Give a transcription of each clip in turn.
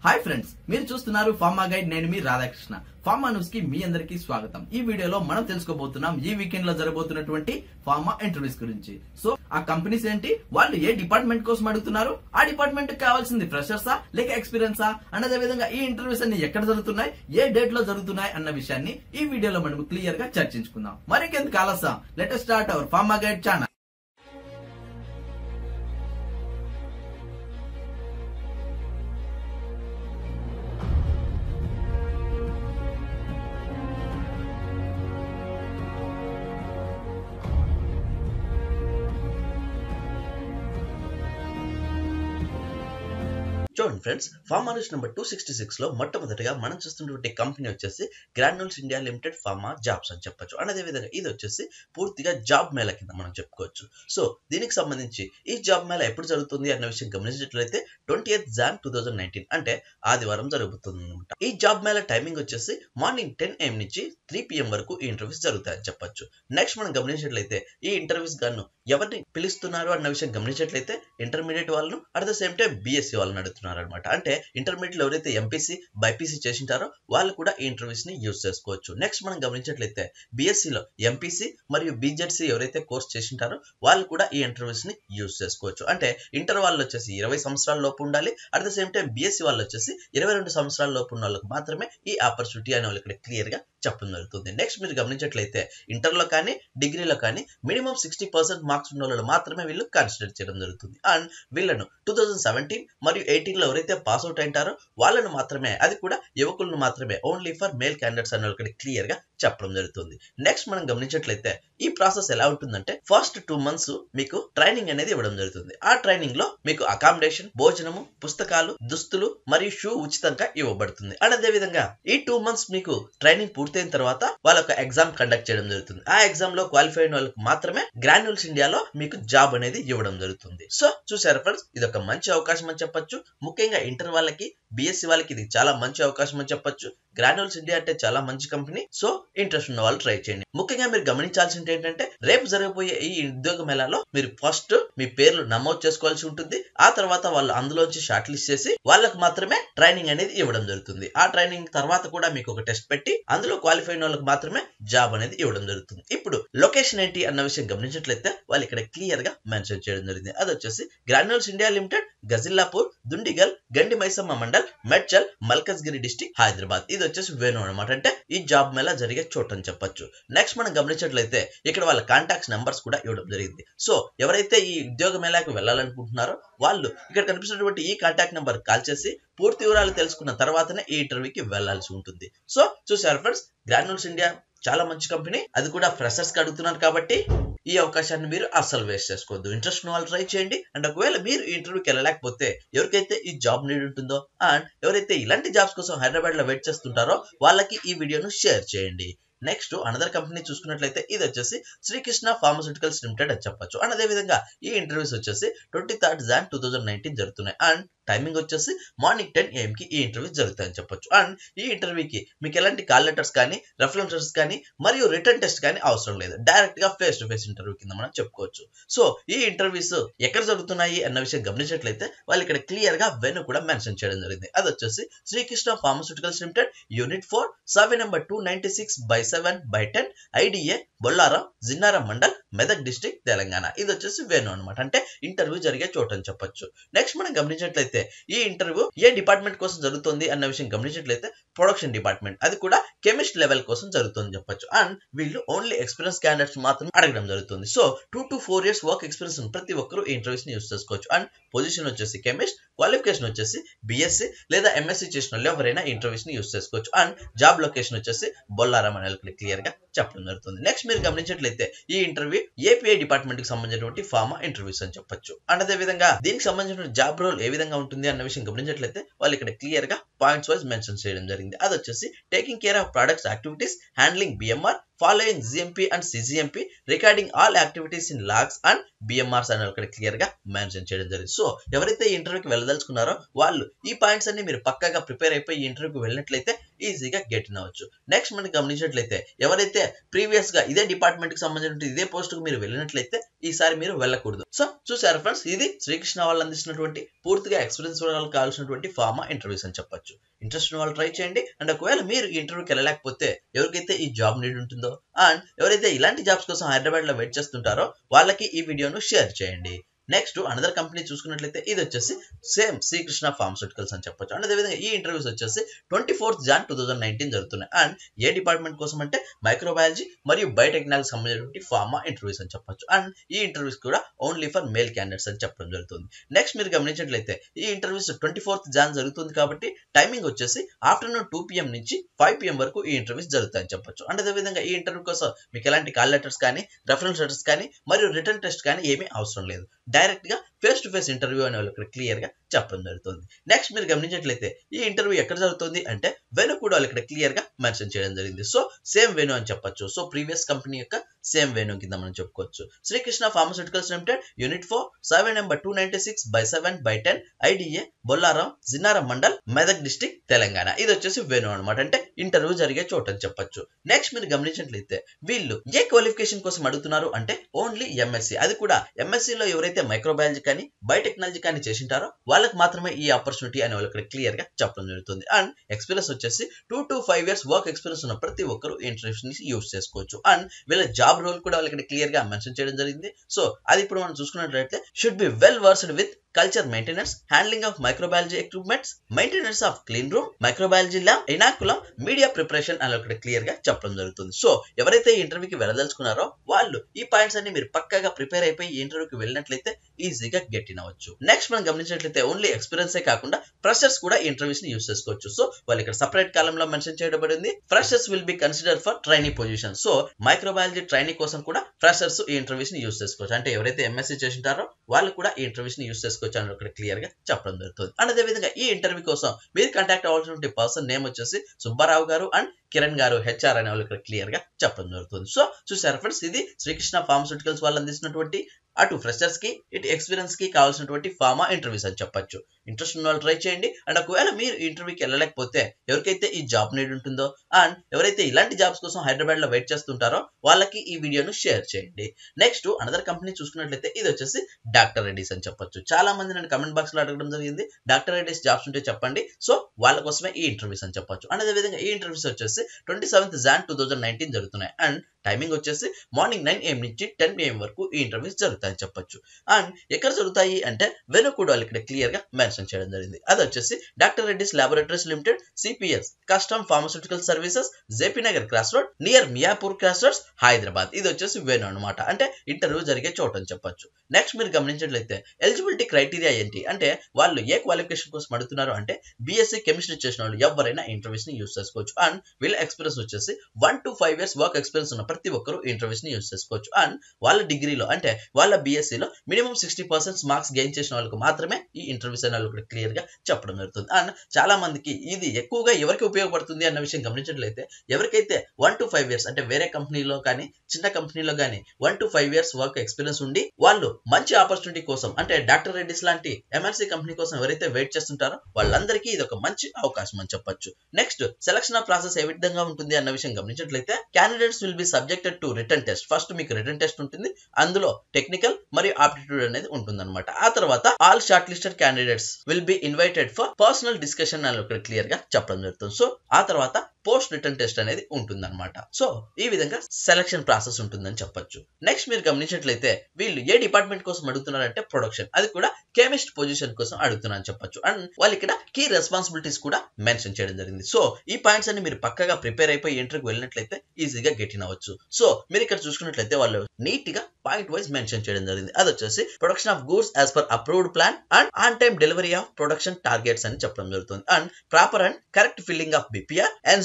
Hi friends మీరు చూస్తున్నారు pharma guide నేను మీ రాధాకృష్ణ ఫార్మా న్యూస్ కి మీ అందరికీ స్వాగతం ఈ వీడియోలో మనం తెలుసుకోబోతున్నాం ఈ వీకెండ్ లో జరగబోతున్నటువంటి ఫార్మా ఇంటర్వ్యూస్ గురించి సో ఆ కంపెనీస్ ఏంటి వాళ్ళు ఏ డిపార్ట్మెంట్ కోసం అడుగుతున్నారు ఆ డిపార్ట్మెంట్ కి కావాల్సింది ఫ్రెషర్సా లేక ఎక్స్పీరియన్సా అన్నదే విధంగా ఈ ఇంటర్వ్యూస్ అన్ని ఎక్కడ జరుగుతున్నాయి ఏ డేట్ లో జరుగుతున్నాయి అన్న విషయాన్ని ఈ వీడియోలో మనం క్లియర్ గా చర్చించుకుందాం మరికెందుకు ఆలస్యం let start our pharma guide channel చూడండి friends pharma list number two sixty six లో మొట్టమొదటిగా మనం చూస్తున్నటువంటి కంపెనీ వచ్చేసి granules India limited pharma jobs అని చెప్పొచ్చు అండ్ అదే విధంగా ఇది వచ్చేసి పూర్తిగా జాబ్ మేళ కింద మనం చెప్పుకోవచ్చు సో దీనికి సంబంధించి ఈ జాబ్ మేళ ఎప్పుడు జరుగుతుంది అన్న విషయం గమనించినట్లయితే twenty eighth June two thousand nineteen అంటే ఆదివారం జరుగుతుంది అనమాట ఈ జాబ్ మేళ టైమింగ్ వచ్చేసి మార్నింగ్ టెన్ ఏఎం నుంచి త్రీ పిఎం వరకు ఈ ఇంటర్వ్యూస్ జరుగుతాయని చెప్పొచ్చు నెక్స్ట్ మనం గమనించినట్లయితే ఈ ఇంటర్వ్యూస్ గాను ఎవరిని పిలుస్తున్నారు అన్న విషయం గమనించినట్లయితే ఇంటర్మీడియట్ వాళ్ళను at the same time BSc వాళ్ళని అడుగుతున్నారు అనమాట అంటే ఇంటర్మీడియట్ లో ఎవరైతే ఎంపీసీ బైపీసీ చేసింటారో వాళ్ళు కూడా ఈ ఇంటర్వ్యూస్ ని యూజ్ చేసుకోవచ్చు నెక్స్ట్ మనం గమనించినట్లయితే BSc లో ఎంపీసీ మరియు బీజెడ్సీ ఎవరైతే కోర్స్ చేసింటారో వాళ్ళు కూడా ఈ ఇంటర్వ్యూస్ ని యూజ్ చేసుకోవచ్చు అంటే ఇంటర్ వాళ్ళు వచ్చేసి ఇరవై సంవత్సరాల లోపు ఉండాలి at the same time BSc వాళ్ళు వచ్చేసి ఇరవై రెండు సంవత్సరాల లోపు ఉన్న వాళ్ళకి మాత్రమే ఈ ఆపర్చునిటీ అనే వాళ్ళు ఇక్కడ క్లియర్ గా చెప్పడం జరుగుతుంది నెక్స్ట్ మీరు గమనించట్లయితే ఇంటర్లో కానీ డిగ్రీలో కానీ మినిమం సిక్స్టీ పర్సెంట్ మార్క్స్ ఉన్న వాళ్ళు మాత్రమే వీళ్ళు కన్సిడర్ చేయడం జరుగుతుంది అండ్ వీళ్ళను టూ థౌజండ్ సెవెంటీన్ మరియు ఎయిటీన్ లో ఎవరైతే పాస్ అవుట్ అయింటారో వాళ్ళను మాత్రమే అది కూడా యువకులను మాత్రమే ఓన్లీ ఫర్ మేల్ క్యాండిడేట్స్ అనే వాళ్ళకి క్లియర్ గా చెప్పడం జరుగుతుంది నెక్స్ట్ మనం గమనించట్లయితే ఈ ప్రాసెస్ ఎలా ఉంటుందంటే ఫస్ట్ టూ మంత్స్ మీకు ట్రైనింగ్ అనేది ఇవ్వడం జరుగుతుంది ఆ ట్రైనింగ్ లో మీకు అకామిడేషన్ భోజనము పుస్తకాలు దుస్తులు మరియు షూ ఉచితంగా ఇవ్వబడుతుంది అండ్ అదే విధంగా ఈ టూ మంత్స్ మీకు ట్రైనింగ్ పూర్తయిన తర్వాత వాళ్ళ ఒక ఎగ్జామ్ కండక్ట్ చేయడం జరుగుతుంది ఆ ఎగ్జామ్ లో క్వాలిఫై అయిన వాళ్ళకి మాత్రమే గ్రాన్యూల్స్ ఇండియాలో మీకు జాబ్ అనేది ఇవ్వడం జరుగుతుంది సో చూసారు ఫ్రెండ్స్ ఇది ఒక మంచి అవకాశం అని చెప్పొచ్చు ముఖ్యంగా ఇంటర్ వాళ్ళకి బిఎస్సి వాళ్ళకి ఇది చాలా మంచి అవకాశం అని చెప్పొచ్చు గ్రాన్యూల్స్ ఇండియా అంటే చాలా మంచి కంపెనీ సో ఇంట్రెస్ట్ ఉన్న వాళ్ళు ట్రై చేయండి ముఖ్యంగా మీరు గమనించాల్సింది ఏంటంటే రేపు జరగబోయే ఈ ఉద్యోగ మేళాలో మీరు ఫస్ట్ మీ పేర్లు నమోదు చేసుకోవాల్సి ఉంటుంది ఆ తర్వాత వాళ్ళు అందులోంచి షార్ట్ లిస్ట్ చేసి వాళ్ళకి మాత్రమే ట్రైనింగ్ అనేది ఇవ్వడం జరుగుతుంది ఆ ట్రైనింగ్ తర్వాత కూడా మీకు ఒక టెస్ట్ పెట్టి అందులో క్వాలిఫై అయిన వాళ్ళకి మాత్రమే జాబ్ అనేది ఇవ్వడం జరుగుతుంది ఇప్పుడు లొకేషన్ ఏంటి అన్న విషయం గమనించినట్లయితే వాళ్ళు ఇక్కడ క్లియర్ గా మెన్షన్ చేయడం జరిగింది అది వచ్చేసి granules India limited Gajillapur Dundigal Gandi Maisamma mandal Medchal Malkajgiri district Hyderabad ఇది వచ్చేసి వేణు అనమాట అంటే ఈ జాబ్ మేళ జరిగే చోటు అని చెప్పొచ్చు నెక్స్ట్ మనం గమనించినట్లయితే ఇక్కడ వాళ్ళ కాంటాక్ట్స్ నెంబర్స్ కూడా ఇవ్వడం జరిగింది సో ఎవరైతే ఈ ఉద్యోగ మేళాకి వెళ్ళాలనుకుంటున్నారో వాళ్ళు ఇక్కడ కనిపిస్తున్నటువంటి ఈ కాంటాక్ట్ నెంబర్ కాల్ చేసి పూర్తి వివరాలు తెలుసుకున్న తర్వాతనే ఈ ఇంటర్వ్యూకి వెళ్లాల్సి ఉంటుంది సో చూసారు ఫ్రెండ్స్ గ్రాన్యూల్స్ ఇండియా చాలా మంచి కంపెనీ అది కూడా ఫ్రెషర్స్ కి అడుగుతున్నారు కాబట్టి ఈ అవకాశాన్ని మీరు అస్సలు వేస్ట్ చేసుకోవద్దు ఇంట్రెస్ట్ ఉన్న వాళ్ళు ట్రై చేయండి అండ్ ఒకవేళ మీరు ఈ ఇంటర్వ్యూకి వెళ్ళలేకపోతే ఎవరికైతే ఈ జాబ్ నీడ్ ఉంటుందో అండ్ ఎవరైతే ఇలాంటి జాబ్స్ కోసం హైదరాబాద్ లో వెయిట్ చేస్తుంటారో వాళ్ళకి ఈ వీడియోను షేర్ చేయండి నెక్స్ట్ అనదర్ కంపెనీ చూసుకున్నట్లయితే ఇది వచ్చేసి శ్రీకృష్ణ ఫార్మస్యూటికల్స్ లిమిటెడ్ అని చెప్పొచ్చు అండ్ అదే విధంగా ఈ ఇంటర్వ్యూస్ వచ్చేసి twenty third June two thousand nineteen జరుగుతున్నాయి అండ్ టైమింగ్ వచ్చేసి మార్నింగ్ టెన్ ఏఎం కి ఈ ఇంటర్వ్యూ జరుగుతాయని చెప్పొచ్చు అండ్ ఈ ఇంటర్వ్యూకి మీకు ఎలాంటి కాల్ లెటర్స్ కానీ రెఫరెన్స్ లెటర్స్ కానీ మరియు రిటర్న్ టెస్ట్ కానీ అవసరం లేదు డైరెక్ట్ గా ఫేస్ టు ఫేస్ ఇంటర్వ్యూ కింద మనం చెప్పుకోవచ్చు సో ఈ ఇంటర్వ్యూస్ ఎక్కడ జరుగుతున్నాయి అన్న విషయం గమనించినట్లయితే వాళ్ళు ఇక్కడ క్లియర్ గా వెను కూడా మెన్షన్ చేయడం జరిగింది అది వచ్చేసి Srikrishna pharmaceuticals limited unit four survey number two ninety six by seven by ten IDA Bollaram Jinnaram mandal Medak district Telangana ఇది వచ్చేసి వేణు అనమాట అంటే ఇంటర్వ్యూ జరిగే చోటు అని చెప్పొచ్చు నెక్స్ట్ మనం గమనించినట్లయితే ఈ ఇంటర్వ్యూ ఏ డిపార్ట్మెంట్ కోసం జరుగుతుంది అన్న విషయం గమనించినట్లయితే ప్రొడక్షన్ డిపార్ట్మెంట్ అది కూడా కెమిస్ట్ లెవెల్ కోసం జరుగుతుంది చెప్పొచ్చు అండ్ వీళ్ళు ఓన్లీ ఎక్స్పీరియన్స్ క్యాండిడేట్స్ మాత్రం అడగడం జరుగుతుంది so two to four years work experience ప్రతి ఒక్కరు ఈ ఇంటర్వ్యూస్ ని యూస్ చేసుకోవచ్చు అండ్ పొజిషన్ వచ్చేసి కెమిస్ట్ క్వాలిఫికేషన్ వచ్చేసి బిఎస్సి లేదా ఎంఎస్సి చేసిన వాళ్ళు ఎవరైనా ఇంటర్వ్యూస్ ని యూస్ చేసుకోవచ్చు అండ్ జాబ్ లొకేషన్ వచ్చేసి బొల్లారం అనే క్లియర్ గా చెప్పడం జరుగుతుంది నెక్స్ట్ మీరు గమనించినట్లయితే ఈ ఇంటర్వ్యూ ఏపీఐ డిపార్ట్మెంట్ కి సంబంధించినటువంటి ఫార్మా ఇంటర్వ్యూస్ అని చెప్పొచ్చు అండ్ అదే విధంగా దీనికి సంబంధించిన జాబ్ రోల్ ఏ విధంగా ఉంటుంది అన్న విషయం గమనించినట్లయితే వాళ్ళు ఇక్కడ క్లియర్ గా పాయింట్స్ వైజ్ మెన్షన్ చేయడం జరిగింది అది వచ్చేసి taking care of products activities handling BMR following GMP and cGMP recording all activities in logs and BMRs అని ఇక్కడ క్లియర్ గా మెన్షన్ చేయడం జరిగింది సో ఎవరైతే ఇంటర్వ్యూకి వెళ్ళదలుచుకున్నారో వాళ్ళు ఈ పాయింట్స్ అన్ని మీరు పక్కగా ప్రిపేర్ అయిపోయి ఇంటర్వ్యూకి వెళ్ళినట్లయితే ఈజీగా గెట్ ఇన్ అవ్వచ్చు నెక్స్ట్ మనం గమనించినట్లయితే ఎవరైతే ప్రీవియస్ గా ఇదే డిపార్ట్మెంట్ కి సంబంధించిన ఇదే పోస్ట్ కు మీరు వెళ్ళినట్లయితే ఈసారి మీరు వెళ్ళకూడదు సో చూసారు ఫ్రెండ్స్ ఇది శ్రీకృష్ణ వాళ్ళు అందిస్తున్నటువంటి పూర్తిగా ఎక్స్పీరియన్స్ వాళ్ళకి కావాల్సినటువంటి ఫార్మా ఇంటర్వ్యూస్ అని చెప్పొచ్చు ఇంట్రెస్ట్ ఉన్న వాళ్ళు ట్రై చేయండి అండ్ ఒకవేళ మీరు ఈ ఇంటర్వ్యూకి వెళ్ళలేకపోతే ఎవరికైతే ఈ జాబ్ నీడ్ ఉంటుందో అండ్ ఎవరైతే ఇలాంటి జాబ్స్ కోసం హైదరాబాద్ లో వెయిట్ చేస్తుంటారో వాళ్ళకి ఈ వీడియోను షేర్ చేయండి నెక్స్ట్ అనదర్ కంపెనీ చూసుకున్నట్లయితే ఇది వచ్చేసి సేమ్ శ్రీకృష్ణ ఫార్మస్యూటికల్స్ అని చెప్పొచ్చు అండ్ అదేవిధంగా ఈ ఇంటర్వ్యూస్ వచ్చేసి twenty fourth June two thousand nineteen జరుగుతున్నాయి అండ్ ఏ డిపార్ట్మెంట్ కోసం అంటే మైక్రోబయాలజీ మరియు బయోటెక్నాలజీ సంబంధించినటువంటి ఫార్మా ఇంటర్వ్యూస్ అని చెప్పొచ్చు అండ్ ఈ ఇంటర్వ్యూస్ కూడా ఓన్లీ ఫర్ మేల్ క్యాండిడేట్స్ అని చెప్పడం జరుగుతుంది నెక్స్ట్ మీరు గమనించినట్లయితే ఈ ఇంటర్వ్యూస్ ట్వంటీ ఫోర్త్ జాన్ జరుగుతుంది కాబట్టి టైమింగ్ వచ్చేసి ఆఫ్టర్నూన్ టూ పిఎం నుంచి ఫైవ్ పిఎం వరకు ఈ ఇంటర్వ్యూస్ జరుగుతాయని చెప్పొచ్చు అండ్ అదేవిధంగా ఈ ఇంటర్వ్యూ కోసం మీకు ఎలాంటి కాల్ లెటర్స్ కానీ రెఫరెన్స్ లెటర్స్ కానీ మరియు రిటర్న్ టెస్ట్ కానీ ఏమీ అవసరం లేదు డైరెక్ట్ గా ఫేస్ టు ఫేస్ ఇంటర్వ్యూ అనే వాళ్ళు ఇక్కడ క్లియర్ గా చెప్పడం జరుగుతుంది నెక్స్ట్ మీరు గమనించినట్లయితే ఈ ఇంటర్వ్యూ ఎక్కడ జరుగుతుంది అంటే వెను కూడా వాళ్ళు ఇక్కడ క్లియర్ గా మెన్షన్ చేయడం జరిగింది సో సేమ్ వెను అని చెప్పొచ్చు సో ప్రీవియస్ కంపెనీ యొక్క సేమ్ వెను కింద మనం చెప్పుకోవచ్చు Srikrishna pharmaceuticals limited unit four seven number two ninety six by seven by ten IDA Bollaram Jinnaram mandal Medak district Telangana ఇది వచ్చేసి వెను అనమాట అంటే ఇంటర్వ్యూ జరిగే చోట అని చెప్పొచ్చు నెక్స్ట్ మీరు గమనించినట్లయితే వీళ్ళు ఏ క్వాలిఫికేషన్ కోసం అడుగుతున్నారు అంటే ఓన్లీ ఎంఎస్సి అది కూడా ఎంఎస్సి లో ఎవరైతే మైక్రోబయాలజీ కానీ బయోటెక్నాలజీ కానీ చేసింటారో వాళ్ళకి మాత్రమే ఈ ఆపర్చునిటీ అనే వాళ్ళు ఇక్కడ క్లియర్ గా చెప్పడం జరుగుతుంది అండ్ ఎక్స్పీరియన్స్ వచ్చేసి two to five years work experience ఉన్న ప్రతి ఒక్కరు ఇంటర్వ్యూస్ ని యూస్ చేసుకోవచ్చు అండ్ వీళ్ళ జాబ్ రోల్ కూడా వాళ్ళకి ఇక్కడ క్లియర్ గా మెన్షన్ చేయడం జరిగింది సో అది ఇప్పుడు మనం చూసుకున్నట్లయితే should be well versed with culture maintenance handling of microbiology equipments maintenance of clean room microbiology lab inoculum media preparation అని ఇక్కడ క్లియర్ గా చెప్పడం జరుగుతుంది సో ఎవరైతే ఈ ఇంటర్వ్యూకి వెళ్ళదలుచుకున్నారో వాళ్ళు ఈ పాయింట్స్ అన్ని మీరు పక్కగా ప్రిపేర్ అయిపోయి ఈ ఇంటర్వ్యూకి వెళ్ళినట్లయితే ఈజీగా గెట్ ఇన్ అవ్వచ్చు నెక్స్ట్ మనం గమనించినట్లయితే ఓన్లీ ఎక్స్పీరియన్సే కాకుండా ఫ్రెషర్స్ కూడా ఇంటర్వ్యూస్ ని యూస్ చేసుకోవచ్చు సో వాళ్ళు ఇక్కడ సపరేట్ కాలంలో మెన్షన్ చేయబడింది freshers will be consider for trainee position so microbiology trainee కోసం కూడా ఫ్రెషర్స్ ఈ ఇంటర్వ్యూస్ ని యూస్ చేసుకోవచ్చు అంటే ఎవరైతే ఎంఎస్సీ చేసింటారో వాళ్ళు కూడా ఈ ఇంటర్వ్యూస్ ని యూస్ చేసుకోవచ్చు అని ఇక్కడ క్లియర్ గా చెప్పడం జరుగుతుంది అండ్ అదే విధంగా ఈ ఇంటర్వ్యూ కోసం మీరు కాంటాక్ట్ అవ్వాల్సిన పర్సన్ నేమ్ వచ్చేసి సుబ్బారావు గారు అండ్ కిరణ్ గారు హెచ్ఆర్ అనే వాళ్ళు ఇక్కడ క్లియర్ గా చెప్పడం జరుగుతుంది సో చూసారు ఫ్రెండ్స్ ఇది శ్రీకృష్ణ ఫార్మస్యూటికల్స్ వాళ్ళు అందిస్తున్నటువంటి అటు ఫ్రెషర్స్ కి ఇటు ఎక్స్పీరియన్స్ కి కావాల్సినటువంటి ఫార్మా ఇంటర్వ్యూస్ అని చెప్పొచ్చు ఇంట్రెస్ట్ ఉన్న వాళ్ళు ట్రై చేయండి అండ్ ఒకవేళ మీరు ఇంటర్వ్యూకి వెళ్ళలేకపోతే ఎవరికైతే ఈ జాబ్ నీడ్ ఉంటుందో అండ్ ఎవరైతే ఇలాంటి జాబ్స్ కోసం హైదరాబాద్ లో వెయిట్ చేస్తుంటారో వాళ్ళకి ఈ వీడియోను షేర్ చేయండి నెక్స్ట్ అనదర్ కంపెనీ చూసుకున్నట్లయితే ఇది వచ్చేసి డాక్టర్ రెడ్డిస్ అని చెప్పొచ్చు చాలా మంది నేను కమెంట్ బాక్స్ లో అడగడం జరిగింది డాక్టర్ రెడ్డిస్ జాబ్స్ ఉంటే చెప్పండి సో వాళ్ళ కోసమే ఈ ఇంటర్వ్యూస్ అని చెప్పొచ్చు అండ్ అదేవిధంగా ఈ ఇంటర్వ్యూస్ వచ్చేసి twenty seventh June two thousand nineteen జరుగుతున్నాయి అండ్ టైమింగ్ వచ్చేసి మార్నింగ్ నైన్ ఏఎం నుంచి టెన్ పిఎం వరకు ఈ ఇంటర్వ్యూస్ జరుగుతాయని చెప్పొచ్చు అండ్ ఎక్కడ జరుగుతాయి అంటే వెనుకూడ వాళ్ళు ఇక్కడ క్లియర్ గా మెన్షన్ చేయడం జరిగింది అది వచ్చేసి doctor Reddy's laboratories limited CPS custom pharmaceutical services JP Nagar cross road near Miyapur cross roads Hyderabad ఇది వచ్చేసి వెను అనమాట అంటే ఇంటర్వ్యూ జరిగే చోట అని చెప్పొచ్చు నెక్స్ట్ మీరు గమనించినట్లయితే ఎలిజిబిలిటీ క్రైటీరియా ఏంటి అంటే వాళ్ళు ఏ క్వాలిఫికేషన్ కోసం అడుగుతున్నారు అంటే బీఎస్సీ కెమిస్ట్రీ చేసిన వాళ్ళు ఎవరైనా ఇంటర్వ్యూస్ ని యూస్ చేసుకోవచ్చు అండ్ వీళ్ళ ఎక్స్పీరియన్స్ వచ్చేసి one to five years work experience ఉన్న ప్రతి ఒక్కరు ఇంటర్వ్యూస్ ని యూస్ చేసుకోవచ్చు అండ్ వాళ్ళ డిగ్రీలో అంటే వాళ్ళ బీఎస్సీలో minimum sixty percent marks gain చేసిన వాళ్ళకి మాత్రమే ఈ ఇంటర్వ్యూస్ అనే వాళ్ళు క్లియర్ గా చెప్పడం జరుగుతుంది అండ్ చాలా మందికి ఇది ఎక్కువగా ఎవరికి ఉపయోగపడుతుంది అన్న విషయం గమనించినట్లయితే ఎవరికైతే వన్ టు ఫైవ్ ఇయర్స్ అంటే వేరే కంపెనీలో కానీ చిన్న కంపెనీలో కానీ one to five years work experience ఉండి వాళ్ళు మంచి ఆపర్చునిటీ కోసం అంటే డాక్టర్ రెడ్డిస్ లాంటి ఎంఎన్సీ కంపెనీ కోసం ఎవరైతే వెయిట్ చేస్తుంటారో వాళ్ళందరికీ ఇది ఒక మంచి అవకాశం అని చెప్పొచ్చు నెక్స్ట్ సెలక్షన్ ప్రాసెస్ ఏ విధంగా ఉంటుంది అన్న విషయం గమనించినట్లయితే candidates will be subjected to written test first మీకు రిటర్న్ టెస్ట్ ఉంటుంది అందులో టెక్నికల్ మరియు ఆప్టిట్యూడ్ అనేది ఉంటుంది అనమాట ఆ తర్వాత all short listed candidates will be invited for personal discussion అని ఇక్కడ క్లియర్ గా చెప్పడం జరుగుతుంది సో ఆ తర్వాత పోస్ట్ రిటర్న్ టెస్ట్ అనేది ఉంటుందన్నమాట సో ఈ విధంగా సెలక్షన్ ప్రాసెస్ ఉంటుందని చెప్పొచ్చు నెక్స్ట్ మీరు గమనించినట్లయితే వీళ్ళు ఏ డిపార్ట్మెంట్ కోసం అడుగుతున్నారంటే ప్రొడక్షన్ అది కూడా కెమిస్ట్ పొజిషన్ కోసం అడుగుతున్నారని చెప్పొచ్చు అండ్ వాళ్ళు ఇక్కడ కీ రెస్పాన్సిబిలిటీస్ కూడా మెన్షన్ చేయడం జరిగింది సో ఈ పాయింట్స్ అన్ని మీరు పక్కగా ప్రిపేర్ అయిపోయి ఇంటర్వ్యూకి వెళ్ళినట్లయితే ఈజీగా గెట్ ఇన్ అవ్వచ్చు సో మీరు ఇక్కడ చూసుకున్నట్లయితే వాళ్ళు నీట్ గా పాయింట్ వైజ్ మెన్షన్ చేయడం జరిగింది అది వచ్చేసి production of goods as per approved plan and on time delivery of production targets అని చెప్పడం జరుగుతుంది and proper and correct filling of BPR ensure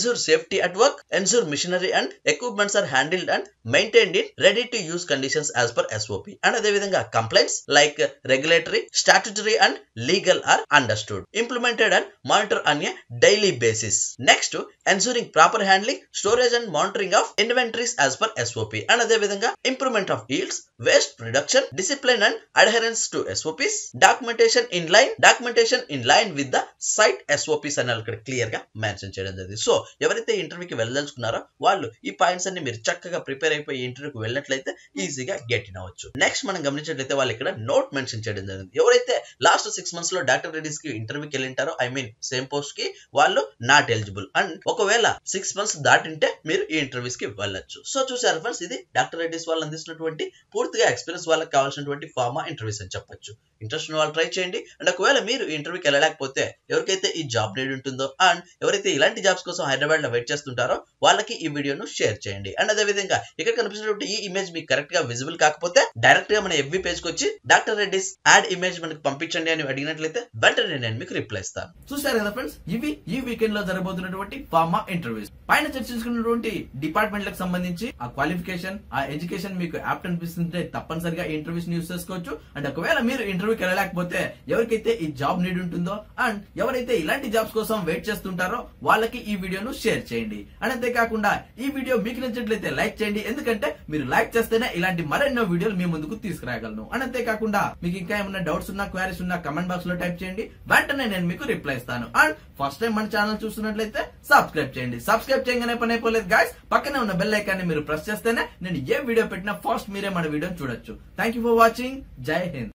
ensure safety at work, ensure machinery and equipments are handled and maintained in ready to use conditions as per SOP. And అదే విధంగా complaints like regulatory, statutory and legal are understood, implemented and monitored on a daily basis. Next, ensuring proper handling, storage and monitoring of inventories as per SOP. And అదే విధంగా improvement of yields, waste reduction, discipline and adherence to SOPs, documentation in line, documentation in line with the site SOPs అని ఇక్కడ clear గా mention చేయడం జరిగింది so ఎవరైతే ఇంటర్వ్యూకి వెళ్ళదలుచుకున్నారో వాళ్ళు ఈ పాయింట్స్ అన్ని మీరు చక్కగా ప్రిపేర్ అయిపోయి ఇంటర్వ్యూకి వెళ్ళినట్లయితే ఈజీగా గెట్ ఇన్ అవ్వచ్చు నెక్స్ట్ మనం గమనించినట్లయితే వాళ్ళు ఇక్కడ నోట్ మెన్షన్ చేయడం జరిగింది ఎవరైతే లాస్ట్ సిక్స్ మంత్స్ లో డాక్టర్ రెడ్డిస్ కి ఇంటర్వ్యూకి వెళ్ళింటారో ఐ మీన్ సేమ్ పోస్ట్ కి వాళ్ళు నాట్ ఎలిజిబుల్ అండ్ ఒకవేళ సిక్స్ మంత్స్ దాటింటే మీరు ఈ ఇంటర్వ్యూస్ కి వెళ్ళొచ్చు సో చూసారు ఫ్రెండ్స్ ఇది డాక్టర్ రెడ్డిస్ వాళ్ళు అందిస్తున్నటువంటి పూర్తిగా ఎక్స్పీరియన్స్ వాళ్ళకి కావాల్సినటువంటి ఫార్మా ఇంటర్వ్యూస్ అని చెప్పొచ్చు ఇంట్రెస్ట్ ఉన్న వాళ్ళు ట్రై చేయండి అండ్ ఒకవేళ మీరు ఈ ఇంటర్వ్యూకి వెళ్ళలేకపోతే ఎవరికైతే ఈ జాబ్ నీడ్ ఉంటుందో అండ్ ఎవరైతే ఇలాంటి జాబ్స్ కోసం హైదరాబాద్ లో వెయిట్ చేస్తుంటారో వాళ్ళకి ఈ వీడియోను షేర్ చేయండి అండ్ అదే విధంగా ఇక్కడ కనిపిస్తున్నటువంటి ఈ ఇమేజ్ మీకు కరెక్ట్ గా విజిబుల్ కాకపోతే డైరెక్ట్ గా మన ఎఫ్బి పేజ్ కి వచ్చి డాక్టర్ రెడ్డిస్ యాడ్ ఇమేజ్ మనకి పంపించండి అని అడిగినట్లయితే వెంటనే నేను మీకు రిప్లై ఇస్తాను చూసారు కదా ఫ్రెండ్స్ ఇవి ఈ వీకెండ్ లో జరగబోతున్నటువంటి ఫార్మా ఇంటర్వ్యూస్ పైన చర్చించుకున్నటువంటి డిపార్ట్మెంట్ లకు సంబంధించి ఆ క్వాలిఫికేషన్ ఆ ఎడ్యుకేషన్ మీకు యాప్ట్ అనిపిస్తుంటే తప్పనిసరిగా ఈ ఇంటర్వ్యూస్ ని యూస్ చేసుకోవచ్చు అండ్ ఒకవేళ మీరు ఇంటర్వ్యూకి వెళ్ళలేకపోతే ఎవరికైతే ఈ జాబ్ నీడ్ ఉంటుందో అండ్ ఎవరైతే ఇలాంటి జాబ్స్ కోసం వెయిట్ చేస్తుంటారో వాళ్ళకి ఈ వీడియోను షేర్ చేయండి అండ్ అంతేకాకుండా ఈ వీడియో మీకు నచ్చినట్లయితే లైక్ చేయండి ఎందుకంటే మీరు లైక్ చేస్తేనే ఇలాంటి మరెన్నో వీడియోలు మీ ముందుకు తీసుకురాగలను అండ్ అంతేకాకుండా మీకు ఇంకా ఏమైనా డౌట్స్ ఉన్నా క్వారీస్ ఉన్నా కమెంట్ బాక్స్ లో టైప్ చేయండి వెంటనే నేను మీకు రిప్లై ఇస్తాను అండ్ ఫస్ట్ టైం మన ఛానల్ చూస్తున్నట్లయితే సబ్స్క్రైబ్ చేయండి సబ్స్క్రైబ్ చేయగానే పని అయిపోలేదు గాయస్ పక్కనే ఉన్న బెల్ ఐకాన్ని మీరు ప్రెస్ చేస్తేనే నేను ఏ వీడియో పెట్టినా ఫస్ట్ మీరే మన వీడియోని చూడొచ్చు థ్యాంక్ యూ ఫర్ వాచింగ్ జై హింద్